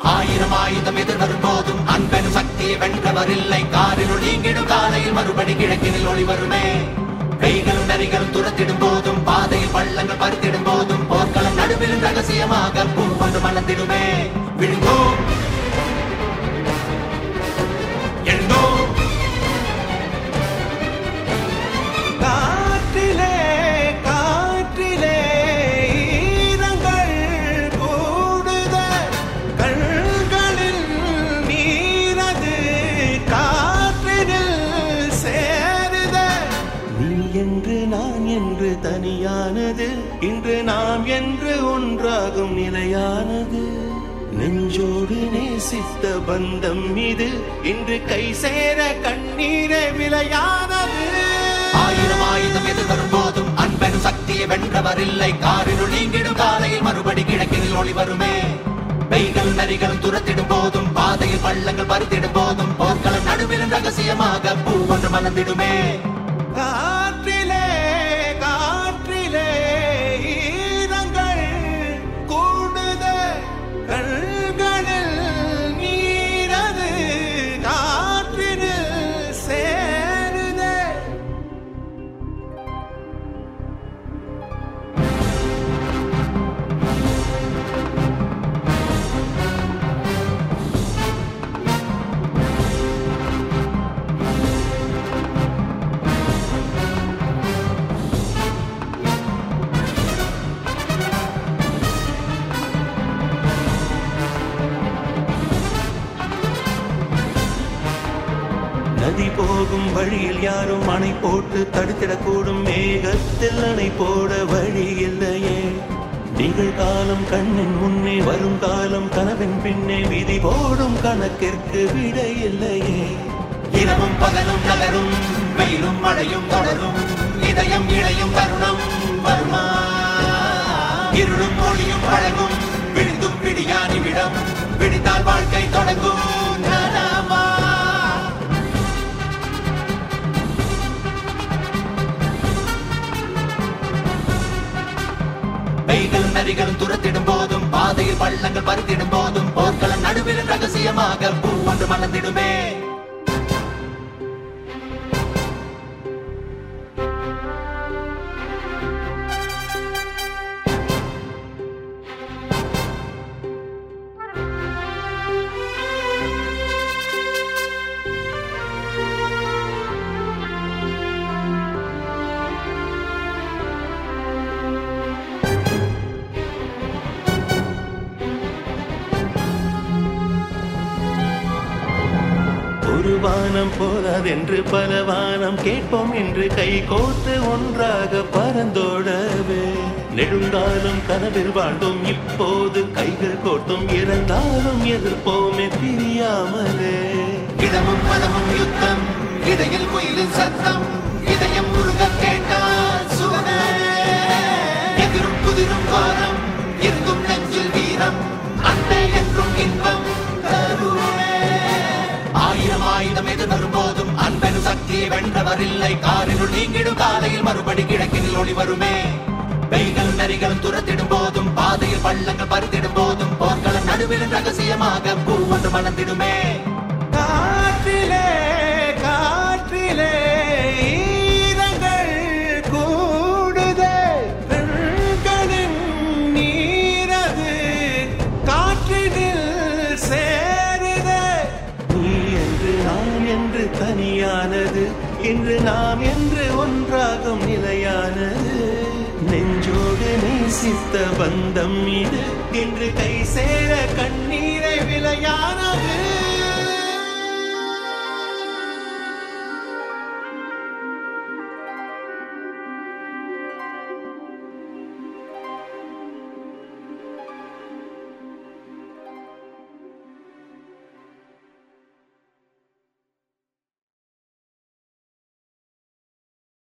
ஆயிரம் ஆயுதம் எதிர்வரும் போதும் அன்பெனும் சக்தியை வென்றவர் இல்லை காரினுள் நீங்கிடும் காலையில் மறுபடி கிழக்கினில் ஒளி வருமே கைகளும் நரிகளும் துரத்திடும் போதும் பாதையில் பள்ளங்கள் பறித்திடும் போதும் போர்க்களம் நடுவிலும் ரகசியமாக பூ கொண்டு மலர்ந்திடுமே விழுங்கோ எழுந்தோ காற்றிலே காற்றிலே ஈரங்கள் கூடுத கண்களில் நீரது காற்றினில் சேருத நீ என்று நான் என்று தனியானது இன்று நாம் என்று ஒன்றாகும் நிலையானது நெஞ்சோடு நேசித்த பந்தம் இது இன்று கை சேர கண்ணீரே விலையானது ஆயிரம் ஆயுதம் எதிர்வரும் போதும் அன்பெனும் சக்தியை வென்றவர் இல்லை காரினுள் நீங்கிடும் காலையில் மறுபடி கிழக்கினில் ஒளி வருமே பெய்கள் நரிகளும் துரத்திடும் போதும் பாதையில் பள்ளங்கள் பறித்திடும் போதும் போர்க்களம் நடுவிலும் ரகசியமாக பூ ஒன்று மலர்ந்திடுமே காற்றிலே காற்றிலே ஈரங்கள் கூடுத கண்களில் நீரது காற்றினில் சேருதே நதி போகும் வழியில் யாரும் அணை போட்டு தடுத்திடக்கூடும் மேகத்தில் அணை போட வழி இல்லையே நிகழ்காலம் கண்ணின் முன்னே வரும் காலம் கனவின் பின்னே விதி போடும் கணக்கிற்கு விடை இல்லையே இரவும் பகலும் நகரும் வெயிலும் மழையும் தொடரும் இதயம் இழையும் தருணம் வருமா இருளும் ஒளியும் பழகும் விழுந்தும் பிடியா நிமிடம் பிடித்தால் வாழ்க்கை தொடங்கும் நலமா பெய்களும் நரிகளும் துரத்திடும் போதும் பாதையில் பள்ளங்கள் பறித்திடும் போதும் போர்க்களம் நடுவில் ரகசியமாக பூ ஒன்று மலர்ந்திடுமே ஒரு வானம் போதாதென்று பல வானம் கேட்போம் என்று கை கோர்த்து ஒன்றாக பறந்தோடவே நெடுங்காலம் கனவில் வாழ்ந்தோம் இப்போது கைகள் கோர்த்தும் இறந்தாலும் எதிர்ப்போமே பிரியாமலே இடமும் மனமும் யுத்தம் இடையில் குயிலின் சத்தம் இதயம் முருக கேட்டால் சுகமே எதிரும் குதிரும் வாரம் இருக்கும் நெஞ்சில் வீரம் அன்னை என்றும் இன்பம் தருவே ஆயிரம் ஆயுதம் எதிர்வரும் போதும் அன்பெனும் சக்தியை வென்றவர் இல்லை காரினுள் நீங்கிடும் காலையில் மறுபடி கிழக்கினில் ஒளி வருமே பெய்கள் நரிகளும் துரத்திடும் போதும் பாதையில் பள்ளங்கள் பறித்திடும் போதும் போர்க்களம் நடுவில் ரகசியமாக பூ ஒன்று மலர்ந்திடுமே காற்றிலே காற்றிலே ஈரங்கள் கூடுதே கண்களின் நீரது காற்றினில் சேருதே நீ என்று நான் என்று தனியானது இன்று நாம் என்று ஒன்றாகும் நிலையானது நெஞ்சோடு நேசித்த பந்தம் இது இன்று கை சேர கண்ணீரை விலையான